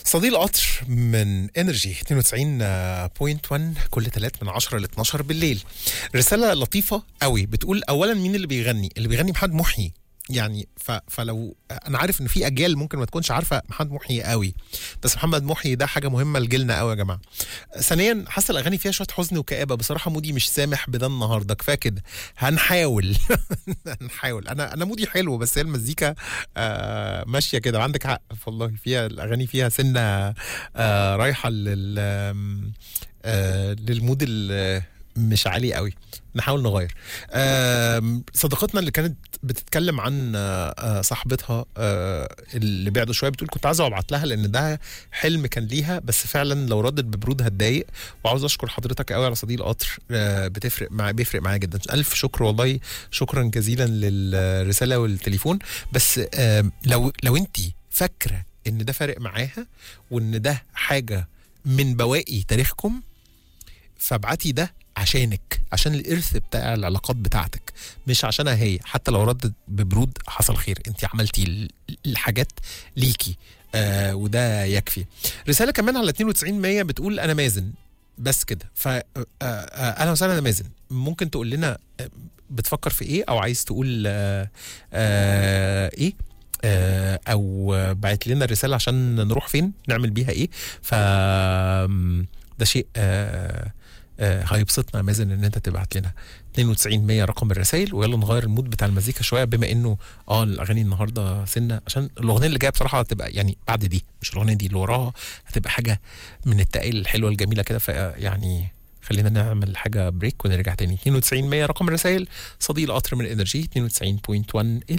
صديق القطر من انرجي 92.1 كل تلات من 10 ل 12 بالليل رسالة لطيفة قوي بتقول اولا مين اللي بيغني اللي بيغني محمد محيي يعني ف... فلو انا عارف ان في اجيال ممكن ما تكونش عارفه محمد محيي قوي بس محمد محيي ده حاجه مهمه لجيلنا قوي يا جماعه ثانيا حاسه الاغاني فيها شويه حزن وكآبه بصراحه مودي مش سامح بده النهارده كفايه كده هنحاول هنحاول انا انا مودي حلو بس هي المزيكا آه ماشيه كده وعندك حق والله فيها الاغاني فيها سنه آه رايحه لل آه للمود ال- مش عالي قوي نحاول نغير آم، صديقتنا اللي كانت بتتكلم عن آه، آه، صاحبتها آه، اللي بعده شويه بتقول كنت عايزه ابعت لها لان ده حلم كان ليها بس فعلا لو ردت ببرود هتضايق وعاوز اشكر حضرتك قوي على صديق القطر آه، بتفرق مع بيفرق معايا جدا الف شكر والله شكرا جزيلا للرساله والتليفون بس آم، لو لو انت فاكره ان ده فارق معاها وان ده حاجه من بواقي تاريخكم فابعتي ده عشانك عشان الارث بتاع العلاقات بتاعتك مش عشانها هي حتى لو ردت ببرود حصل خير انت عملتي ال- الحاجات ليكي آه وده يكفي رساله كمان على 92 100 بتقول انا مازن بس كده ف آه، آه، اهلا وسهلا انا مازن ممكن تقول لنا آه، بتفكر في ايه او عايز تقول آه آه ايه آه، او آه، بعت لنا الرساله عشان نروح فين نعمل بيها ايه ف آم، ده شيء آه، آه، هيبسطنا يا مازن ان انت تبعت لنا 92 100 رقم الرسائل ويلا نغير المود بتاع المزيكا شويه بما انه اه الاغاني النهارده سنه عشان الاغنيه اللي جايه بصراحه هتبقى يعني بعد دي مش الاغنيه دي اللي وراها هتبقى حاجه من التقال الحلوه الجميله كده فيعني خلينا نعمل حاجه بريك ونرجع تاني 92 100 رقم الرسائل صديق القطر من انرجي 92.1